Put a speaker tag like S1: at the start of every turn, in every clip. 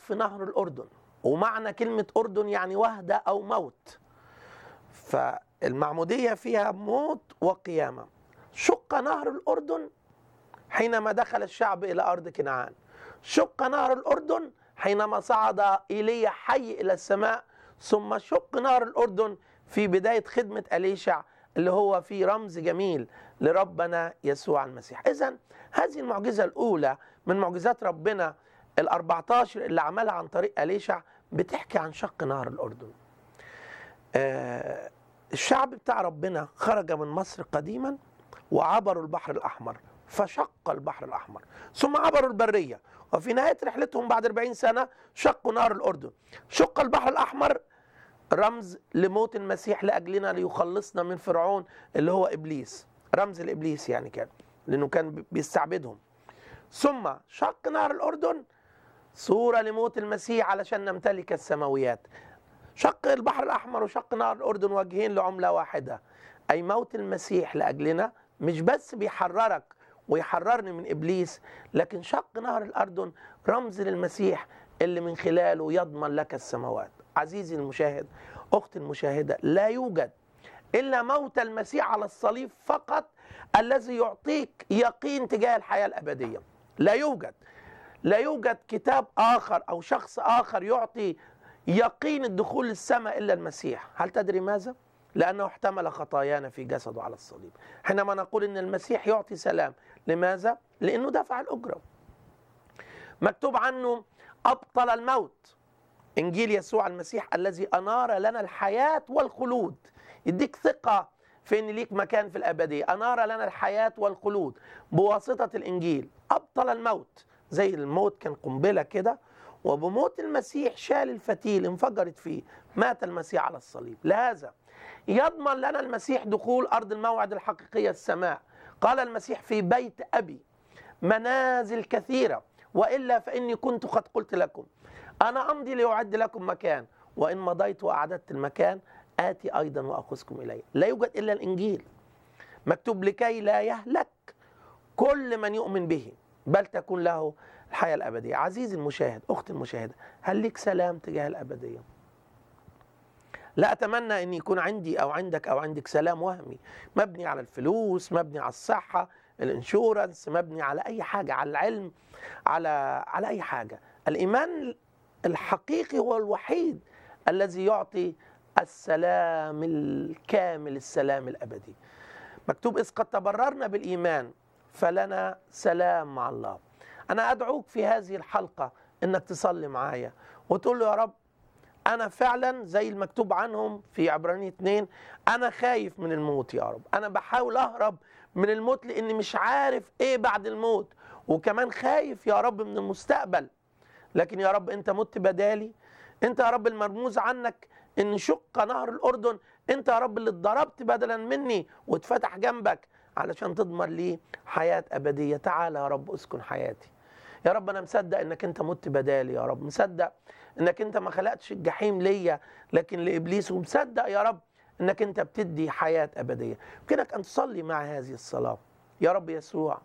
S1: في نهر الأردن ومعنى كلمة أردن يعني وهدة أو موت فالمعمودية فيها موت وقيامة شق نهر الأردن حينما دخل الشعب إلى أرض كنعان شق نهر الأردن حينما صعد إيليا حي إلى السماء ثم شق نهر الأردن في بداية خدمة أليشع اللي هو في رمز جميل لربنا يسوع المسيح إذا هذه المعجزة الأولى من معجزات ربنا ال 14 اللي عملها عن طريق أليشع بتحكي عن شق نهر الأردن آه الشعب بتاع ربنا خرج من مصر قديما وعبروا البحر الأحمر فشق البحر الأحمر ثم عبروا البرية وفي نهاية رحلتهم بعد 40 سنة شقوا نهر الأردن شق البحر الأحمر رمز لموت المسيح لأجلنا ليخلصنا من فرعون اللي هو إبليس رمز لإبليس يعني كان لأنه كان بيستعبدهم ثم شق نهر الأردن صورة لموت المسيح علشان نمتلك السماويات شق البحر الأحمر وشق نهر الأردن وجهين لعملة واحدة أي موت المسيح لأجلنا مش بس بيحررك ويحررني من إبليس لكن شق نهر الأردن رمز للمسيح اللي من خلاله يضمن لك السماوات عزيزي المشاهد أختي المشاهدة لا يوجد إلا موت المسيح على الصليب فقط الذي يعطيك يقين تجاه الحياة الأبدية لا يوجد لا يوجد كتاب آخر أو شخص آخر يعطي يقين الدخول للسماء إلا المسيح هل تدري ماذا؟ لأنه احتمل خطايانا في جسده على الصليب حينما نقول أن المسيح يعطي سلام لماذا؟ لأنه دفع الأجرة مكتوب عنه أبطل الموت إنجيل يسوع المسيح الذي أنار لنا الحياة والخلود يديك ثقة في أن ليك مكان في الأبدية أنار لنا الحياة والخلود بواسطة الإنجيل أبطل الموت زي الموت كان قنبلة كده وبموت المسيح شال الفتيل انفجرت فيه مات المسيح على الصليب لهذا يضمن لنا المسيح دخول أرض الموعد الحقيقية السماء قال المسيح في بيت أبي منازل كثيرة وإلا فإني كنت قد قلت لكم أنا أمضي لأعد لكم مكان وإن مضيت وأعددت المكان آتي أيضا وأخذكم إلي لا يوجد إلا الإنجيل مكتوب لكي لا يهلك كل من يؤمن به بل تكون له الحياة الأبدية عزيزي المشاهد أختي المشاهدة هل لك سلام تجاه الأبدية لا أتمنى أن يكون عندي أو عندك أو عندك سلام وهمي مبني على الفلوس مبني على الصحة الانشورنس مبني على أي حاجة على العلم على على أي حاجة الإيمان الحقيقي هو الوحيد الذي يعطي السلام الكامل السلام الأبدي مكتوب إذ قد تبررنا بالإيمان فلنا سلام مع الله أنا أدعوك في هذه الحلقة إنك تصلي معايا وتقول له يا رب أنا فعلا زي المكتوب عنهم في عبرانية 2 أنا خايف من الموت يا رب أنا بحاول أهرب من الموت لأني مش عارف إيه بعد الموت وكمان خايف يا رب من المستقبل لكن يا رب أنت مت بدالي أنت يا رب المرموز عنك إن شق نهر الأردن أنت يا رب اللي اتضربت بدلا مني واتفتح جنبك علشان تضمن لي حياة أبدية تعالى يا رب اسكن حياتي يا رب أنا مصدق إنك أنت مت بدالي يا رب مصدق إنك أنت ما خلقتش الجحيم ليا لكن لإبليس ومصدق يا رب إنك أنت بتدي حياة أبدية يمكنك أن تصلي مع هذه الصلاة يا رب يسوع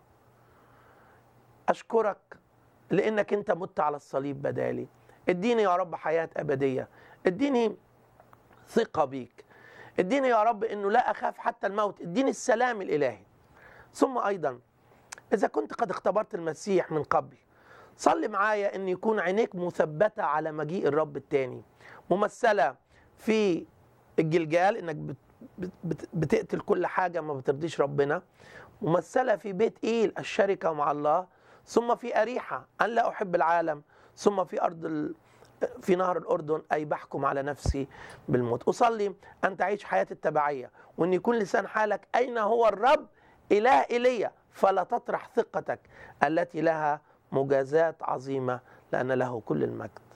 S1: أشكرك لأنك أنت مت على الصليب بدالي اديني يا رب حياة أبدية اديني ثقة بيك اديني يا رب انه لا اخاف حتى الموت اديني السلام الالهي ثم ايضا اذا كنت قد اختبرت المسيح من قبل صلي معايا ان يكون عينيك مثبته على مجيء الرب التاني ممثله في الجلجال انك بت بت بتقتل كل حاجه ما بترضيش ربنا ممثله في بيت ايل الشركه مع الله ثم في اريحه ان لا احب العالم ثم في ارض ال... في نهر الأردن أي بحكم على نفسي بالموت أصلي أن تعيش حياة التبعية وأن يكون لسان حالك أين هو الرب إله إلي فلا تطرح ثقتك التي لها مجازات عظيمة لأن له كل المجد